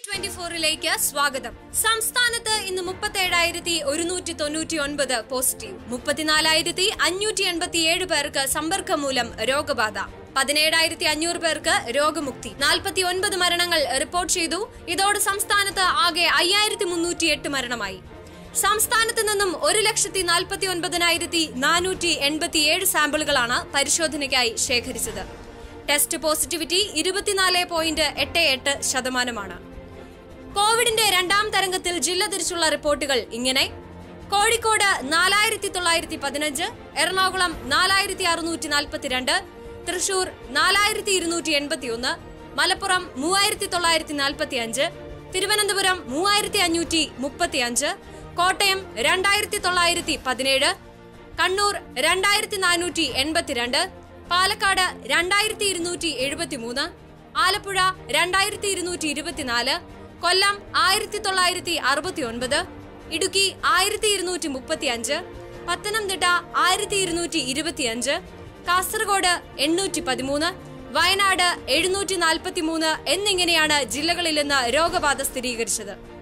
twenty ഫോറിലേക്ക് സ്വാഗതം സംസ്ഥാനത്ത് ഇന്ന് മുപ്പത്തേഴായിരത്തി ഒരുന്നൂറ്റി തൊണ്ണൂറ്റി ഒൻപത് പോസിറ്റീവ് മുപ്പത്തിനാലായിരത്തി അഞ്ഞൂറ്റി എൺപത്തിയേഴ് പേർക്ക് സമ്പർക്കം മൂലം രോഗബാധ പതിനേഴായിരത്തി അഞ്ഞൂറ് പേർക്ക് രോഗമുക്തി നാൽപ്പത്തി ഒൻപത് മരണങ്ങൾ റിപ്പോർട്ട് ചെയ്തു ഇതോടെ സംസ്ഥാനത്ത് ആകെ അയ്യായിരത്തി മുന്നൂറ്റി എട്ട് മരണമായി സംസ്ഥാനത്ത് നിന്നും ഒരു ലക്ഷത്തി നാൽപ്പത്തി ഒൻപതിനായിരത്തി നാനൂറ്റി എൺപത്തിയേഴ് സാമ്പിളുകളാണ് പരിശോധനയ്ക്കായി ശേഖരിച്ചത് ടെസ്റ്റ് പോസിറ്റിവിറ്റി ഇരുപത്തിനാല് പോയിന്റ് എട്ട് എട്ട് ശതമാനമാണ് കോവിഡിന്റെ രണ്ടാം തരംഗത്തിൽ ജില്ല തിരിച്ചുള്ള റിപ്പോർട്ടുകൾ ഇങ്ങനെ കോഴിക്കോട് നാലായിരത്തി തൊള്ളായിരത്തി പതിനഞ്ച് എറണാകുളം നാലായിരത്തി അറുന്നൂറ്റി നാൽപ്പത്തിരണ്ട് തൃശൂർ നാലായിരത്തി ഇരുന്നൂറ്റി എൺപത്തിയൊന്ന് മലപ്പുറം മൂവായിരത്തി തൊള്ളായിരത്തി നാൽപ്പത്തി അഞ്ച് തിരുവനന്തപുരം മൂവായിരത്തി അഞ്ഞൂറ്റി മുപ്പത്തി അഞ്ച് കോട്ടയം രണ്ടായിരത്തി തൊള്ളായിരത്തി പതിനേഴ് കണ്ണൂർ രണ്ടായിരത്തി നാനൂറ്റി എൺപത്തിരണ്ട് പാലക്കാട് രണ്ടായിരത്തി ഇരുന്നൂറ്റി എഴുപത്തി മൂന്ന് ആലപ്പുഴ രണ്ടായിരത്തി ഇരുന്നൂറ്റി ഇരുപത്തിനാല് കൊല്ലം ആയിരത്തി തൊള്ളായിരത്തി അറുപത്തി ഒൻപത് ഇടുക്കി ആയിരത്തി ഇരുന്നൂറ്റി മുപ്പത്തി അഞ്ച് പത്തനംതിട്ട ആയിരത്തി ഇരുന്നൂറ്റി ഇരുപത്തിയഞ്ച് കാസർഗോഡ് എണ്ണൂറ്റി പതിമൂന്ന് വയനാട് എഴുന്നൂറ്റി നാൽപ്പത്തി മൂന്ന് എന്നിങ്ങനെയാണ് ജില്ലകളിൽ നിന്ന് രോഗബാധ സ്ഥിരീകരിച്ചത്